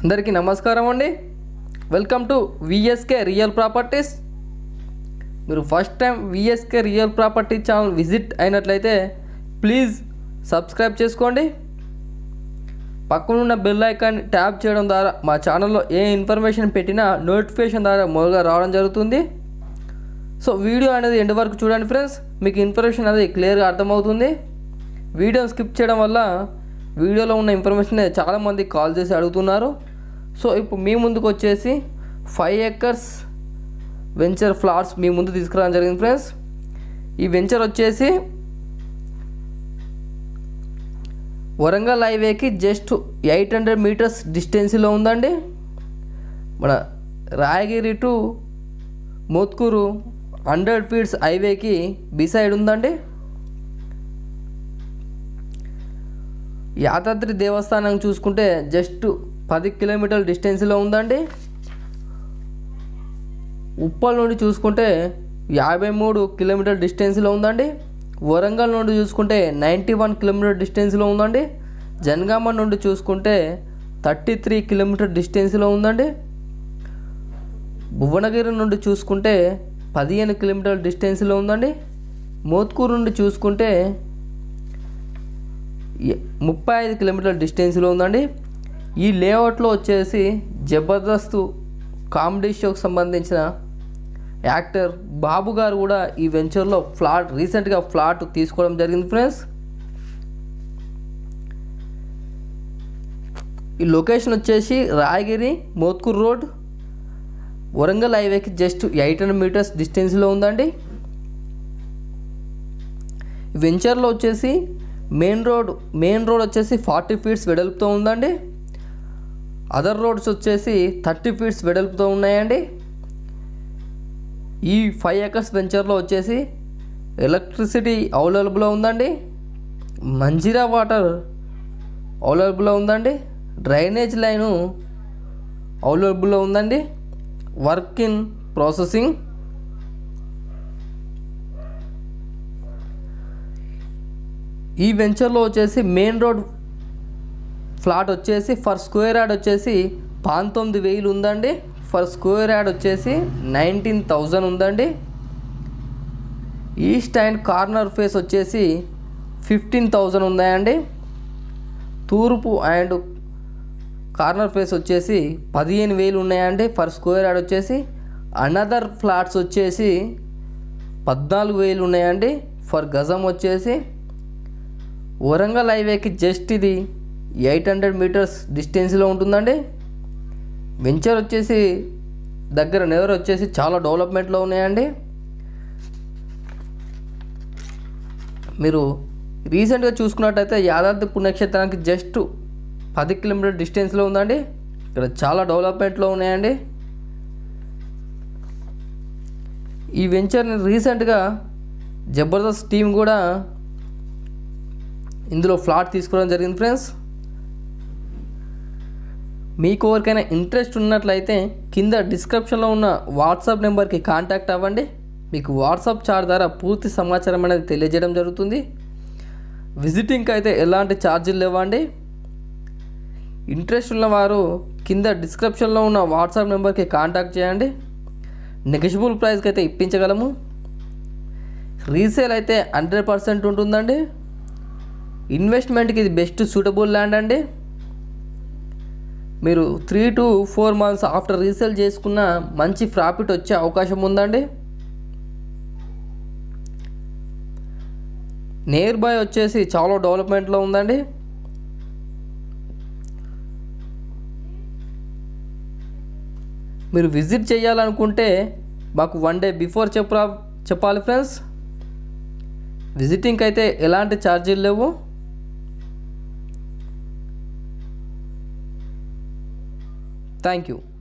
అందరికీ నమస్కారం అండి welcome to VSK real properties మీరు first time VSK real property channel visit అయినట్లయితే ప్లీజ్ సబ్స్క్రైబ్ చేసుకోండి పక్కనున్న బెల్ ఐకాన్ ట్యాప్ చేయడం ద్వారా మా ఛానల్లో ఏ ఇన్ఫర్మేషన్ పెట్టినా నోటిఫికేషన్ ద్వారా మొదలుగా రావడం జరుగుతుంది సో వీడియో అనేది ఎండ్ వరకు చూడండి ఫ్రెండ్స్ మీకు ఇన్ఫర్మేషన్ అనేది క్లియర్గా అర్థమవుతుంది వీడియోని స్కిప్ చేయడం వల్ల వీడియోలో ఉన్న ఇన్ఫర్మేషన్ చాలామంది కాల్ చేసి అడుగుతున్నారు సో ఇప్పుడు మీ ముందుకు వచ్చేసి ఫైవ్ ఎకర్స్ వెంచర్ ఫ్లాట్స్ మీ ముందు తీసుకురావడం జరిగింది ఫ్రెండ్స్ ఈ వెంచర్ వచ్చేసి వరంగల్ హైవేకి జస్ట్ ఎయిట్ హండ్రెడ్ మీటర్స్ డిస్టెన్స్లో ఉందండి మన Rayagiri to Motkur hundred feets హైవేకి బిసైడ్ ఉందండి యాదాద్రి దేవస్థానం చూసుకుంటే జస్ట్ పది కిలోమీటర్ల డిస్టెన్స్లో ఉందండి ఉప్పల్ నుండి చూసుకుంటే యాభై మూడు కిలోమీటర్ డిస్టెన్స్లో ఉందండి వరంగల్ నుండి చూసుకుంటే నైంటీ వన్ కిలోమీటర్ డిస్టెన్స్లో ఉందండి జనగామ నుండి చూసుకుంటే థర్టీ త్రీ కిలోమీటర్ డిస్టెన్స్లో ఉందండి భువనగిరి నుండి చూసుకుంటే పదిహేను కిలోమీటర్ల డిస్టెన్స్లో ఉందండి మోత్కూరు నుండి చూసుకుంటే ఎ- ముప్పై ఐదు కిలోమీటర్ల డిస్టెన్స్లో ఉందండి ఈ లేఅవుట్లో వచ్చేసి జబర్దస్త్ కామెడీ షోకి సంబంధించిన యాక్టర్ బాబు గారు కూడా ఈ వెంచర్లో ఫ్లాట్ రీసెంట్గా ఫ్లాట్ తీసుకోవడం జరిగింది ఫ్రెండ్స్ ఈ లొకేషన్ వచ్చేసి రాయగిరి మోత్కూర్ రోడ్ వరంగల్ హైవేకి జస్ట్ ఎయిట్ హండ్రెడ్ మీటర్స్ డిస్టెన్స్లో ఉందండి ఈ వెంచర్లో వచ్చేసి మెయిన్ రోడ్ మెయిన్ రోడ్ వచ్చేసి ఫార్టీ ఫీట్స్ వెడల్పుతో ఉందండి అదర్ రోడ్స్ వచ్చేసి థర్టీ ఫీట్స్ వెడల్పుతో ఉన్నాయండి ఈ ఫైవ్ ఎకర్స్ వెంచర్లో వచ్చేసి ఎలక్ట్రిసిటీ అవైలబుల్లో ఉందండి మంజీరా వాటర్ అవైలబుల్లో ఉందండి డ్రైనేజ్ లైను అవైలబుల్లో ఉందండి వర్క్ ఇన్ ప్రాసెసింగ్ ఈ వెంచర్లో వచ్చేసి మెయిన్ రోడ్ ఫ్లాట్ వచ్చేసి ఫర్ స్క్వేర్ యార్డ్ వచ్చేసి పంతొమ్మిది వేలు ఉందండి ఫర్ స్క్వేర్ యార్డ్ వచ్చేసి నైన్టీన్ థౌజండ్ ఉందండి ఈస్ట్ అండ్ కార్నర్ ఫేస్ వచ్చేసి ఫిఫ్టీన్ థౌజండ్ ఉన్నాయండి తూర్పు అండ్ కార్నర్ ఫేస్ వచ్చేసి పదిహేను వేలు ఉన్నాయండి ఫర్ స్క్వేర్ యార్డ్ వచ్చేసి అనదర్ ఫ్లాట్స్ వచ్చేసి పద్నాలుగు వేలు ఉన్నాయండి ఫర్ గజం వచ్చేసి వరంగల్ హైవేకి జస్ట్ ఇది ఎయిట్ హండ్రెడ్ మీటర్స్ డిస్టెన్స్లో ఉంటుందండి వెంచర్ వచ్చేసి దగ్గర నెవర్ వచ్చేసి చాలా డెవలప్మెంట్లో ఉన్నాయండి మీరు రీసెంట్గా చూసుకున్నట్టయితే యాదాద్రి పుణ్యక్షేత్రానికి జస్ట్ పది కిలోమీటర్ డిస్టెన్స్లో ఉందండి ఇక్కడ చాలా డెవలప్మెంట్లో ఉన్నాయండి ఈ వెంచర్ని రీసెంట్గా జబర్దస్త్ టీం కూడా ఇందులో ఫ్లాట్ తీసుకోవడం జరిగింది ఫ్రెండ్స్ మీకు ఎవరికైనా ఇంట్రెస్ట్ ఉన్నట్లయితే కింద డిస్క్రిప్షన్లో ఉన్న వాట్సాప్ నెంబర్కి కాంటాక్ట్ అవ్వండి మీకు వాట్సాప్ చార్జ్ ద్వారా పూర్తి సమాచారం అనేది తెలియజేయడం జరుగుతుంది విజిటింగ్కి అయితే ఎలాంటి ఛార్జీలు లేవండి ఇంట్రెస్ట్ ఉన్నవారు కింద డిస్క్రిప్షన్లో ఉన్న వాట్సాప్ నెంబర్కి కాంటాక్ట్ చేయండి నెగిషిబుల్ ప్రైస్కి అయితే ఇప్పించగలము రీసేల్ అయితే హండ్రెడ్ పర్సెంట్ ఉంటుందండి ఇన్వెస్ట్మెంట్కి ఇది బెస్ట్ సూటబుల్ ల్యాండ్ అండి మీరు three to four months after resale చేసుకున్న మంచి ప్రాఫిట్ వచ్చే అవకాశం ఉందండి నియర్ బై వచ్చేసి చాలా డెవలప్మెంట్లో ఉందండి మీరు విజిట్ చేయాలనుకుంటే మాకు వన్ డే బిఫోర్ చెప్పరా చెప్పాలి ఫ్రెండ్స్ విజిటింగ్కి అయితే ఎలాంటి ఛార్జీలు లేవు థ్యాంక్ యూ